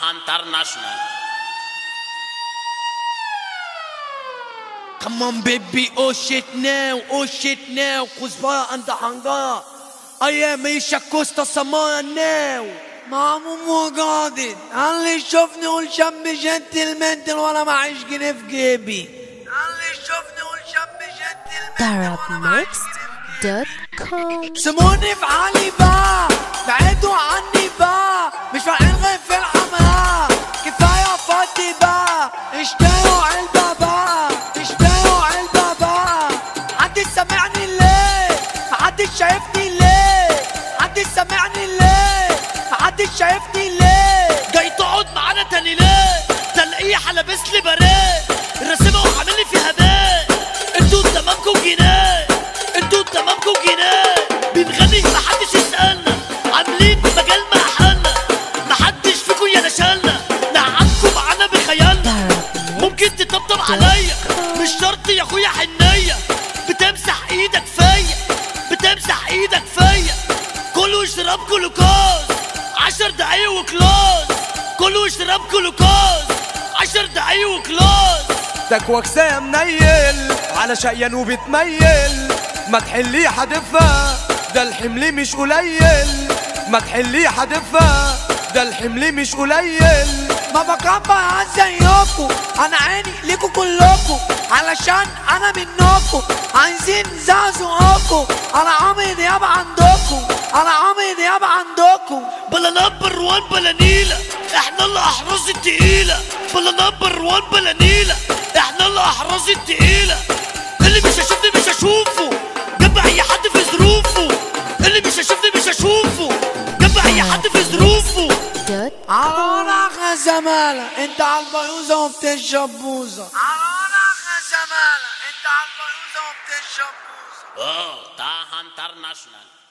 International. Come on, baby, oh shit now, oh shit now, كزبرة عند حنجرة أيام ميشا كوستا سمارة now معمو مو قاضي اللي يشوفني يقول شاب جنتلمان وانا معيش جنيه في جيبي اللي يشوفني يقول شاب جنتلمان darabmixed.com سموني في حالي بقى بعيدوا عني بقى مش فاعل غير في الحمراء كفاية فاضي بقى اشتروا علبة بقى اشتروا علبة بقى محدش سامعني ليه محدش شايفني ليه محدش سامعني ليه محدش شايفني ليه جاي تقعد معانا تاني ليه؟ تلاقيه لابس لي باريه الرسمة وعامل لي فيها باء انتوا تمامكم جنيه انتوا تمامكم جنيه بنغني محدش يسألنا عاملين مجال محلنا محدش فيكم يا نشالنا نقعدكم معانا بخيالنا ممكن تطبطب عليا مش شرط يا اخويا حنية بتمسح ايدك فيا بتمسح ايدك فيا كلوا اشرب جلوكوز عشر دقايق وكلوز كلوا اشرب جلوكوز عشر دقايق وكلوز تكوك سايا منيل على شقيان وبتميل ما تحليه حدفها ده الحمل مش قليل ما تحليه حدفها ده الحمل مش قليل ما بكبر زيكم انا عيني ليكوا كلكم علشان انا منكم عايزين زعزعكم انا عمرو دياب عندكم انا عمرو دياب عندكم بلا نمبر وان بلا نيلة احنا الاحراز التقيلة بلا نمبر وان بلا نيلة احنا الاحراز التقيلة اللي مش هيشوفني مش هشوفه جنب اي حد في ظروفه اللي مش هيشوفني مش هشوفه جنب اي حد في ظروفه dot على ورقة زمالة انت على البيوزة وبتشرب بوزة على ورقة زمالة انت على البيوزة وبتشرب بوزة اه تاها انترناشونال